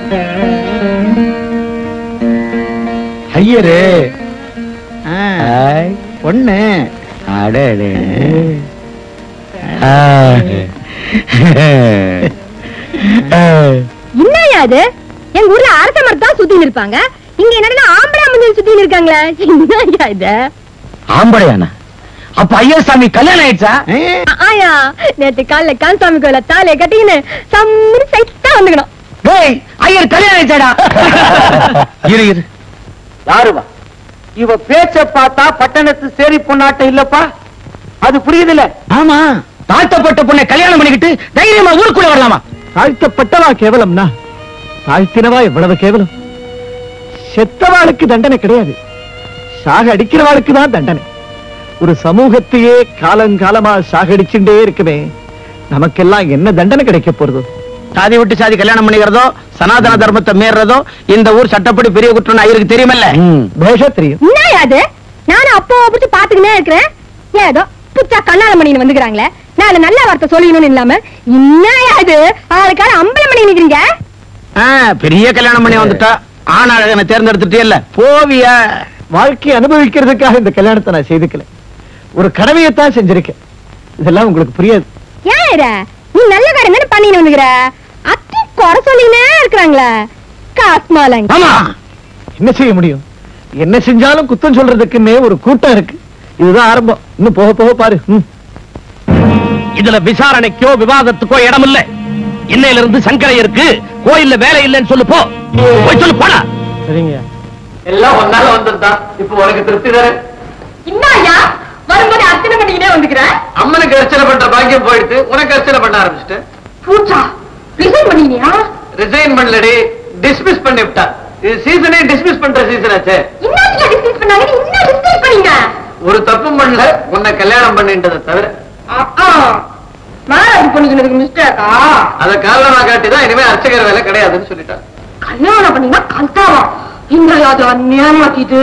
ஐயரே பொண்ணு அடடே என்னையா அது எங்க ஊர்ல அரச மரத்தான் சுத்தின்னு இருப்பாங்க இங்க என்னடா ஆம்பளை மஞ்சள் சுத்தின்னு இருக்காங்களே என்னய்யா இது ஆம்படையானா அப்ப ஐயசாமி கல்யாணம் ஆயிடுச்சா ஆயா நேத்து காலைல கான்சாமி கோயில தாலியை கட்டிக்கின்னு சம்மனு சைட்டா வந்துக்கணும் டேய் ஐயர் கல்யாணம் ஆயிடுச்சாடா இரு இரு யாருவா இவ பேச்ச பார்த்தா பட்டணத்து சேரி பொண்ணாட்டம் இல்லப்பா அது புரியுதுல ஆமா தாழ்த்தப்பட்ட பொண்ணை கல்யாணம் பண்ணிக்கிட்டு தைரியமா ஊருக்குள்ள வரலாமா தாழ்த்தப்பட்டவா கேவலம்னா தாழ்த்தினவா எவ்வளவு கேவலம் செத்தவாளுக்கு தண்டனை கிடையாது சாக அடிக்கிறவாளுக்கு தான் தண்டனை ஒரு சமூகத்தையே காலங்காலமா சாகடிச்சுட்டே இருக்குமே நமக்கெல்லாம் என்ன தண்டனை கிடைக்க போறது சாதி விட்டு சாதி கல்யாணம் பண்ணிக்கிறதோ சனாதன தர்மத்தை மீறதோ இந்த ஊர் சட்டப்படி பெரிய குற்றம் ஐயருக்கு தெரியுமல்ல பேஷா தெரியும் என்னய்யா அது நானும் அப்போ பிடிச்சி பாத்துக்கினே இருக்கிறேன் ஏதோ புச்சா கண்ணால மணின்னு வந்துக்கிறாங்களே நான் நல்ல வார்த்தை சொல்லணும்னு இல்லாம என்னய்யா இது ஆளுக்கார அம்பலம் பண்ணி நிக்கிறீங்க ஆ, பெரிய கல்யாணம் பண்ணி வந்துட்டா ஆண் அழகனை தேர்ந்தெடுத்துட்டே இல்ல போவியா வாழ்க்கையை அனுபவிக்கிறதுக்காக இந்த கல்யாணத்தை நான் செய்துக்கல ஒரு கடமையைத்தான் செஞ்சிருக்கேன் இதெல்லாம் உங்களுக்கு புரியாது ஏன் இரு? நீ நல்ல காரியம் தானே பண்ணின்னு வந்துக்கிற அத்தி குறை சொல்லினே இருக்கிறாங்களே காஸ்மாலங்க ஆமா என்ன செய்ய முடியும் என்ன செஞ்சாலும் குத்தம் சொல்றதுக்குன்னே ஒரு கூட்டம் இருக்கு இதுதான் ஆரம்பம் இன்னும் போக போக பாரு ம். இதுல விசாரணைக்கோ விவாதத்துக்கோ இடம் இல்ல இன்னையில இருந்து சங்கரையருக்கு கோயில்ல வேலை இல்லைன்னு சொல்லு போ போய் சொல்லு போடா சரிங்க எல்லாம் ஒன்னால வந்ததுதான் இப்ப உனக்கு திருப்தி தானே என்னய்யா வரும்போது அர்ச்சனை பண்ணிக்கிட்டே வந்துக்கிற அம்மனுக்கு அர்ச்சனை பண்ற பாக்கியம் போயிடுத்து உனக்கு அர்ச்சனை பண்ண ஆரம்பிச்சுட்டு பூச்சா ரிசைன் பண்ணினியா ரிசைன் பண்ணலடி டிஸ்மிஸ் பண்ணி விட்டா இது சீசனே டிஸ்மிஸ் பண்ற சீசன் ஆச்சே இன்னும் டிஸ்கஸ் பண்ணாங்க நீ இன்னும் டிஸ்கஸ் பண்ணீங்க ஒரு தப்பும் பண்ணல உன்னை கல்யாணம் பண்ணின்றதை தவிர மேரேஜ் பண்ணிக்கிறதுக்கு மிஸ்டேக்கா அத காரணமா காட்டி தான் இனிமே அர்ச்சகர் வேலை கிடையாதுன்னு சொல்லிட்டான் கல்யாணம் பண்ணீங்கன்னா கல்தாவா இந்த அது அந்நியமாக்கிட்டு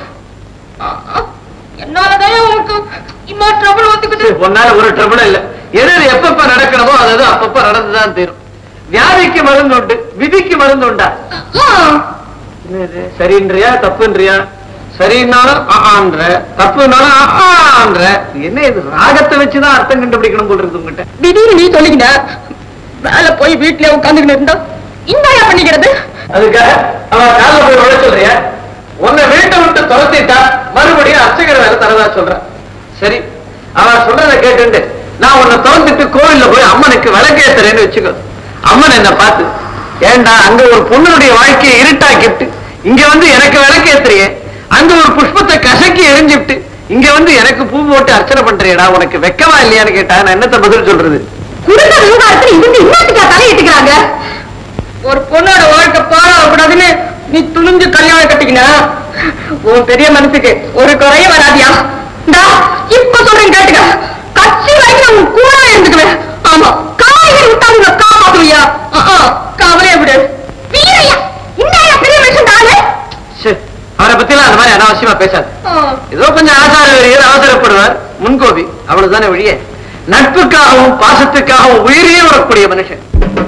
என்னாலதான் உனக்கு இம்மா ட்ரபிள் வந்துக்குது உன்னால ஒரு ட்ரபிளும் இல்ல எது எது எப்பப்ப நடக்கணுமோ அது அது அப்பப்ப நடந்துதான் தீரும் வியாதிக்கு மருந்து உண்டு விதிக்கு மருந்து உண்டா என்னது? சரின்றியா தப்புன்றியா சரின்னாலும் ஆன்ற தப்புனாலும் ஆன்ற என்ன இது ராகத்தை வச்சுதான் அர்த்தம் கண்டுபிடிக்கணும் போல் இருக்கு உங்ககிட்ட திடீர்னு நீ சொல்லிக்கிட்ட மேல போய் வீட்டுல உட்காந்துக்கிட்டு இருந்தா இந்தாயா பண்ணிக்கிறது அதுக்காக அவன் கால போய் விட சொல்றியா உன்னை வீட்டை விட்டு துரத்திட்டா மறுபடியும் அர்ச்சகர் வேலை தரதா சொல்றான் சரி அவன் சொல்றதை கேட்டுண்டு நான் உன்னை திறந்துட்டு கோவில்ல போய் அம்மனுக்கு விளக்கேத்துறேன்னு வச்சுக்கோ அம்மன் என்ன பார்த்து ஏண்டா அங்க ஒரு பொண்ணுடைய வாழ்க்கையை இருட்டாக்கிட்டு இங்க வந்து எனக்கு விளக்கேத்துறியே அங்க ஒரு புஷ்பத்தை கசக்கி எரிஞ்சுட்டு இங்க வந்து எனக்கு பூ போட்டு அர்ச்சனை பண்றியடா உனக்கு வெக்கமா இல்லையான்னு கேட்டா நான் என்னத்த பதில் சொல்றது குடும்ப விவகாரத்துல இருந்து இன்னத்துக்கா தலையிட்டுக்கிறாங்க ஒரு பொண்ணோட வாழ்க்கை பாழாகக்கூடாதுன்னு நீ துணிஞ்சு கல்யாணம் கட்டிக்கினா உன் பெரிய மனசுக்கு ஒரு குறையும் வராதியா இந்தா, இப்ப சொல்றேன் கேட்டுக்க கட்சி வரைக்கும் உன் கூட இருந்துக்குவேன் ஆமா காய்கறி விட்டா உங்க காப்பாத்துவியா கவலையை விடு வீரையா இந்தாயா பெரிய மனுஷன் தானே ச்சே, அவரை பத்திலாம் அந்த மாதிரி அனாவசியமா பேசாது ஏதோ கொஞ்சம் ஆசார வெறியர் அவசரப்படுவார் முன்கோபி அவ்வளவுதானே வழியே நட்புக்காகவும் பாசத்துக்காகவும் உயிரையே விடக்கூடிய மனுஷன்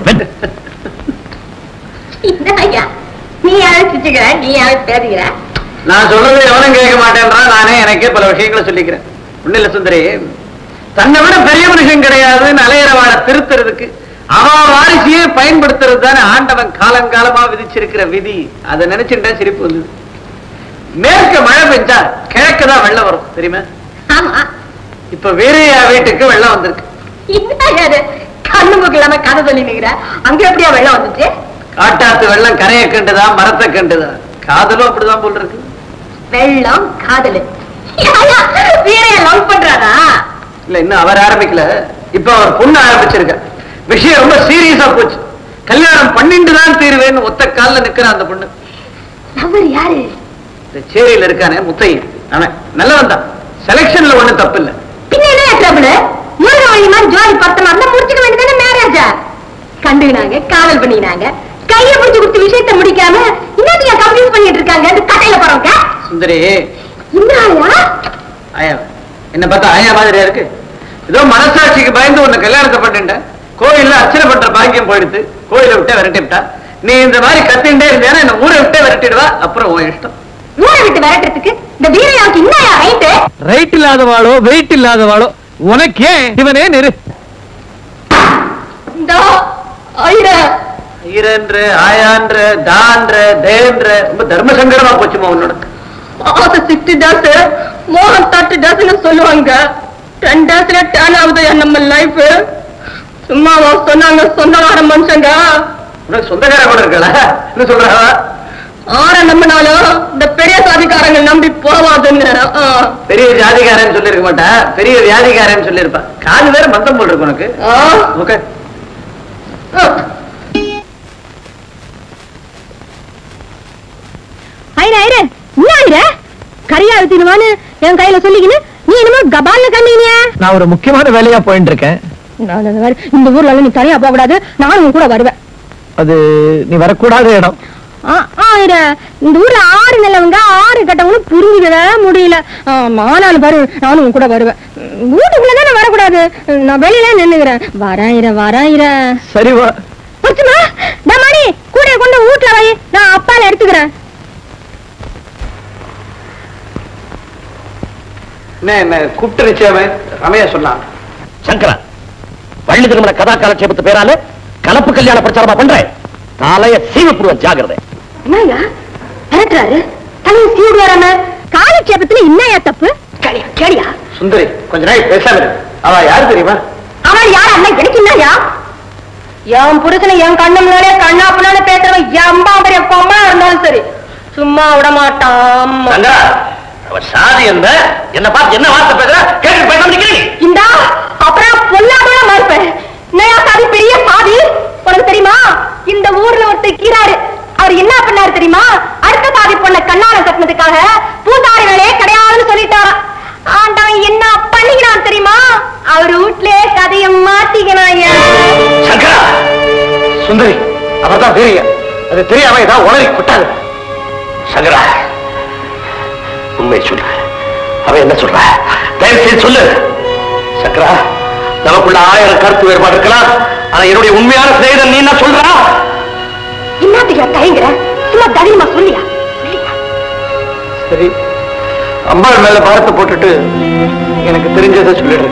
ஐயா நீ யாரும் சிச்சுக்கிற நீ யாரும் பேசுகிற நான் சொல்றது எவனும் கேட்க மாட்டேன்றான் நானே எனக்கே பல விஷயங்களை சொல்லிக்கிறேன் ஒண்ணு இல்ல சுந்தரி தன்னை விட பெரிய மனுஷன் கிடையாதுன்னு அலையிறவாட திருத்துறதுக்கு அவன் வாரிசையே பயன்படுத்துறது தானே ஆண்டவன் காலங்காலமா விதிச்சிருக்கிற விதி அதை நினைச்சுட்டா சிரிப்பு வந்தது மேற்க மழை பெஞ்சா கிழக்கு தான் வெள்ளம் வரும் தெரியுமா ஆமா இப்ப வீரையா வீட்டுக்கு வெள்ளம் வந்திருக்கு என்ன கண்ணு மூக்கு இல்லாம கதை சொல்லி நிக்கிற அங்க எப்படியா வெள்ளம் வந்துச்சு காட்டாத்து வெள்ளம் கரையை கண்டுதா மரத்தை கண்டுதா காதலும் அப்படிதான் போல் இருக்கு வெள்ளம் காதலு வீரைய லவ் பண்றாரா இல்ல இன்னும் அவர் ஆரம்பிக்கல இப்ப அவர் பொண்ணு ஆரம்பிச்சிருக்க விஷயம் ரொம்ப சீரியஸா போச்சு கல்யாணம் பண்ணிட்டு தான் தீருவேன்னு ஒத்த கால்ல நிக்கிற அந்த பொண்ணு அவர் யாரு இந்த சேரியில இருக்கானே முத்தையன் அவன் நல்லவன் தான் செலக்ஷன்ல ஒண்ணும் தப்பு இல்ல பின்ன என்ன ட்ரபிள் முருக வழி மாதிரி ஜோடி பத்தமா இருந்தா முடிச்சுக்க வேண்டியதானே மேரேஜா கண்டுனாங்க காதல் பண்ணினாங்க கைய பிடிச்சு கொடுத்த விஷயத்த முடிக்காம இன்னத்துக்கு கம்ப்யூஸ் பண்ணிட்டு இருக்காங்க அந்த கடையில போறவங்க சுந்தரி இந்த ஆளா ஆயா என்ன பார்த்தா ஆயா மாதிரியா இருக்கு ஏதோ மனசாட்சிக்கு பயந்து உன்னை கல்யாணத்தை பண்ணிட்டேன் கோயில்ல அர்ச்சனை பண்ற பாக்கியம் போயிடுத்து கோயிலை விட்டு விரட்டி விட்டா நீ இந்த மாதிரி கத்திண்டே இருந்தேன்னா என்ன ஊரை விட்டே விரட்டிடுவா அப்புறம் உன் இஷ்டம் ஊரை விட்டு விரட்டுறதுக்கு இந்த வீரையாவுக்கு என்னையா ரைட்டு ரைட் இல்லாதவாளோ வெயிட் இல்லாதவாளோ உனக்கு ஏன் இவனே நிறு இந்த ஐயா ஈரன்ற ஆயான்ற தான்ற தேன்ற ரொம்ப தர்ம சங்கடமா போச்சுமா உன்னோட ஆசை சிக்ஸ்டி டேஸ் மோகன் தேர்ட்டி டேஸ்னு சொல்லுவாங்க டென் டேஸ்ல டேன் ஆகுது நம்ம லைஃப் சும்மாவா சொன்னாங்க சொந்தக்கார மனுஷங்க உனக்கு சொந்தக்கார கூட இருக்கல என்ன சொல்றா ஆற நம்பினாலும் இந்த பெரிய சாதிக்காரங்க நம்பி போவாதுன்னு ஆ. பெரிய ஜாதிகாரன் சொல்லிருக்க மாட்டா பெரிய வியாதிகாரன் சொல்லியிருப்பா காது வேற மந்தம் போல் இருக்கு உனக்கு ஆ. ஓகே ஆ. ஐரா ஐரா என்ன ஐரா கரியா ஊத்திடுவான்னு என் கையில சொல்லிக்கின்னு நீ என்னமோ கபால்னு கண்டினிய நான் ஒரு முக்கியமான வேலையா போயிட்டு இருக்கேன் நான் அந்த மாதிரி இந்த ஊர்ல எல்லாம் நீ தனியா போக கூடாது நானும் உன் கூட வருவேன் அது நீ வரக்கூடாத இடம் ஆ, ஆயிரா இந்த ஊர்ல ஆறு நல்லவங்க ஆறு கட்டவங்களும் புரிஞ்சுக்கவே முடியல மாநாள் பாரு நானும் உன் கூட வருவேன் உம், வீட்டுக்குள்ள தானே வரக்கூடாது நான் வெளியில நின்னுக்கிறேன் வராயிர வராயிர சரி வா புரிச்சுமா மணி கூட கொண்டு வீட்டுல வை நான் அப்பால எடுத்துக்கிறேன் என்ன என்ன கூப்பிட்டு நிச்சயமே ரமையா சொன்னான் சங்கரா வள்ளி திருமண கதா காலட்சேபத்து பேரால கலப்பு கல்யாண பிரச்சாரமா பண்றேன் தலைய சீவப்புடுவன் ஜாகிரதை என்னய்யா மிரட்டுறாரு தலையை சீடு வராம காலட்சேபத்துல என்னையா தப்பு கேளியா கேளியா சுந்தரி கொஞ்ச நாள் பேசாம இரு. அவ யாரு தெரியுமா அவன் யார் அண்ணன் எனக்கு என்னய்யா என் புருஷனை என் கண்ணு முன்னாலே கண்ணா புண்ணாலே பேசுறவன் எம்பா பெரிய பொம்மா இருந்தாலும் சரி சும்மா விட மாட்டான் சங்கரா அவன் சாதி என்ன என்ன பார்த்து என்ன வார்த்தை பேசுற கேட்டு பேசாம நிக்கிறீங்க இந்தா அப்புறம் பொல்லாதோட மறுப்பேன் என்னையா சாதி பெரிய சாதி உனக்கு தெரியுமா இந்த ஊர்ல ஒருத்தர் கீராரு அவர் என்ன பண்ணாரு தெரியுமா அடுத்த சாதி பொண்ண கண்ணால கட்டினதுக்காக பூசாரி வேலையே கிடையாதுன்னு சொல்லிட்டாராம் ஆண்டவன் என்ன பண்ணிக்கிறான் தெரியுமா அவர் வீட்லயே கதையை மாத்திக்கிறான் சங்கரா சுந்தரி அவர்தான் பெரிய அது தெரியாம ஏதாவது உளறி கொட்டாது சங்கரா உண்மை சொல்லு அவன் என்ன சொல்ற தயவு செய்து சொல்லு சங்கரா நமக்குள்ள ஆயிரம் கருத்து வேறுபாடு இருக்கலாம் ஆனா என்னுடைய உண்மையான சிநேகிதன் நீ என்ன சொல்றா என்னத்துக்கு தயங்குற சும்மா தைரியமா சொல்லியா சரி அம்மா மேல பாரத்தை போட்டுட்டு எனக்கு தெரிஞ்சதை சொல்லிடு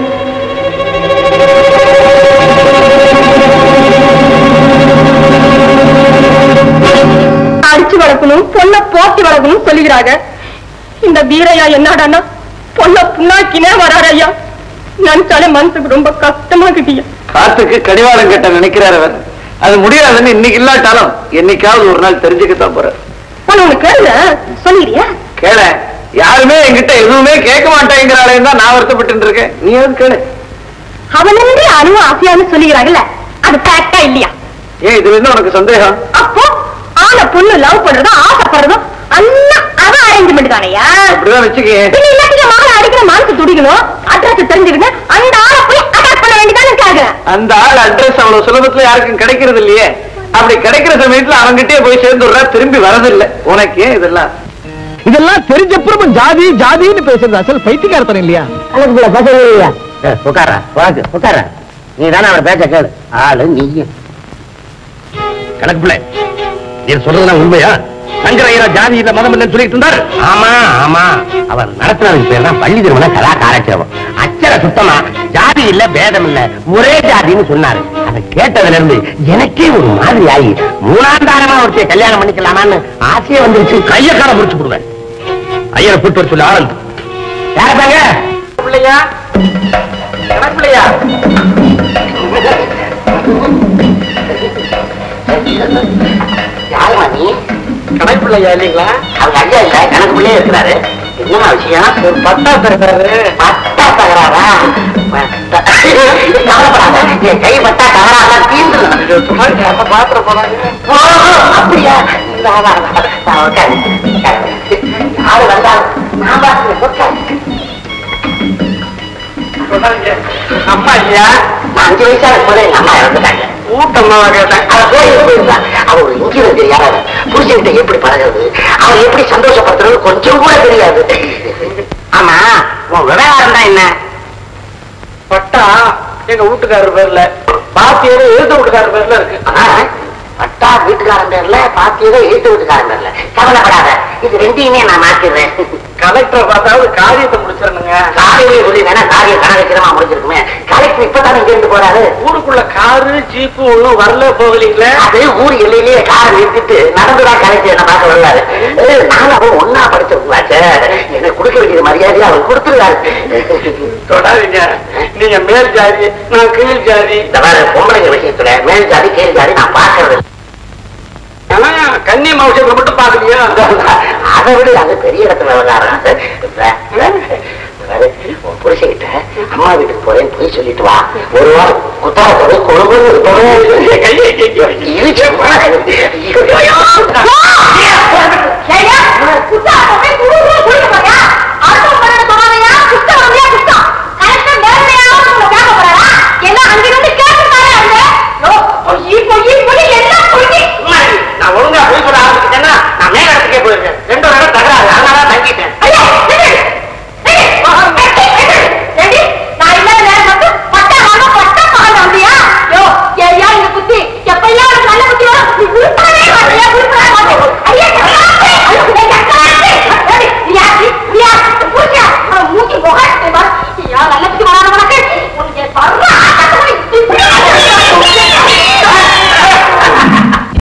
அடிச்சு வளர்க்கணும் பொண்ணை போட்டி வளர்க்கணும் சொல்லுகிறாங்க இந்த வீரையா என்னடான்னா பொண்ணை புண்ணாக்கினே வராரு ஐயா நினைச்சாலே மனசுக்கு ரொம்ப கஷ்டமா கிட்டியா காத்துக்கு கடிவாளம் கட்ட நினைக்கிறார் அவர் அது முடியாதுன்னு இன்னைக்கு இல்லாட்டாலும் என்னைக்காவது ஒரு நாள் தெரிஞ்சுக்கத்தான் போற ஒண்ணு கேளுங்க சொல்லிடுறியா கேள யாருமே என்கிட்ட எதுவுமே கேட்க மாட்டேங்கிறாளே தான் நான் வருத்தப்பட்டு இருக்கேன் நீ எதுவும் கேளு அவனன்றி அணுவ ஆசையான்னு சொல்லுகிறாங்கல்ல அது ஃபேக்டா இல்லையா ஏன் இது என்ன உனக்கு சந்தேகம் அப்போ ஆன பொண்ணு லவ் பண்றதும் ஆசைப்படுறதும் எல்லாம் அவன் அரேஞ்ச்மெண்ட் தானையா அப்படிதான் வச்சுக்கே பின்ன எல்லாத்துக்கும் மகளை அடிக்கிற மனசு துடிக்கணும் அட்ரஸ் தெரிஞ்சுக்கிட்டு அந்த ஆளை போய் அட்டாக் பண்ண வேண்டியதானே கேக்குறேன் அந்த ஆள் அட்ரஸ் அவ்வளவு சுலபத்துல யாருக்கும் கிடைக்கிறது இல்லையே அப்படி கிடைக்கிற சமயத்துல அவன்கிட்டயே போய் சேர்ந்துடுறா திரும்பி வரதில்லை உனக்கு ஏன் இதெல்லாம் இதெல்லாம் தெரிஞ்சப்புறம் ஜாதி ஜாதின்னு பேசுறது அசல் பைத்தியக்காரத்தனம் இல்லையா உட்கார உனக்கு உட்கார நீ தானே அவன் பேச்ச கேளு ஆளு நீயும் கணக்கு பிள்ளை நீ சொல்றதுலாம் உண்மையா சங்கரையரா ஜாதி இல்ல மதம் இல்லைன்னு சொல்லிட்டு இருந்தாரு ஆமா ஆமா அவர் நடத்துனதுக்கு பேர் தான் பள்ளி திருமண கலா காலட்சேபம் அச்சர சுத்தமா ஜாதி இல்ல பேதம் இல்ல ஒரே ஜாதின்னு சொன்னாரு அதை கேட்டதுல இருந்து எனக்கே ஒரு மாதிரி ஆகி மூணாந்தாரமா ஒருத்தைய கல்யாணம் பண்ணிக்கலாமான்னு ஆசையே வந்துருச்சு கைய கால முடிச்சு போடுவேன் ஐயரை கூட்டு வர சொல்லி ஆனந்த் யாரதாங்க பிள்ளையா கணக்கு பிள்ளையா யாருமா நீ கணக்கு பிள்ளையா இல்லைங்களா அவங்க ஐயா இல்ல கணக்கு பிள்ளையே இருக்கிறாரு என்னமா விஷயம் ஒரு பட்டா தருறாரு பட்டா தகராறா பட்டா- கவலைப்படாத என் கை பட்டா தகராறா தீர்ந்துடும் பாத்திர போறாங்க ஓ, அப்படியா வா, வா, வா. வா, உட்காரு, உட்காரு. யாரு வந்தாலும் நான் பாத்துக்கிறேன், உட்காரு. சொன்னாங்க அம்மா இல்லையா நான் அஞ்சு வயசா இருக்கும்போது எங்க அம்மா இறந்துட்டாங்க ஊட்டம்மாவா கேட்டேன் அவ கோயிலுக்கு போயிருந்தா அவ ஒரு இன்ஜினியர் தெரியாத புருஷன்கிட்ட எப்படி பழகுறது அவ எப்படி சந்தோஷப்படுத்துறது கொஞ்சம் கூட தெரியாது ஆமா உன் விவகாரம் தான் என்ன பட்டா எங்க வீட்டுக்காரர் பேர்ல பாத்தியாரு எழுத வீட்டுக்காரர் பேர்ல இருக்கு ஆ, பட்டா பட்டா வீட்டுக்காரன் பேர்ல பாத்தியதோ எழுத்து வீட்டுக்காரன் பேர்ல கவலைப்படாத இது ரெண்டையுமே நான் மாத்திடுறேன் கலெக்டரை பார்த்தாவது காரியத்தை முடிச்சிடணுங்க காலையிலே சொல்லி வேணா காரியம் கனகச்சிரமா முடிஞ்சிருக்குமே கலெக்டர் இப்பதானே இங்க இருந்து போறாரு ஊருக்குள்ள காரு ஜீப்பு ஒண்ணும் வரல போகலீங்களே அது ஊர் எல்லையிலேயே காரை நிறுத்திட்டு நடந்துதான் கலெக்டர் என்ன பார்க்க வருவாரு ஏய், நானும் அவன் ஒன்னா படிச்சவங்களாச்சே எனக்கு கொடுக்க வேண்டியது மரியாதையை அவர் கொடுத்துருவாரு தொடாதீங்க நீங்க மேல் ஜாதி நான் கீழ் ஜாதி இந்த மாதிரி பொம்பளைங்க விஷயத்துல மேல் ஜாதி கீழ் ஜாதி நான் பார்க்கறது இல்ல. ஆனா, கன்னி மாவட்டத்துல மட்டும் பாக்கலையா அதை விட அது பெரிய இடத்துல விவகாரம் உன் புருஷகிட்ட அம்மா வீட்டுக்கு போறேன்னு போய் சொல்லிட்டு வா ஒரு வாரம் குத்தாரத்தோட கொழும்பு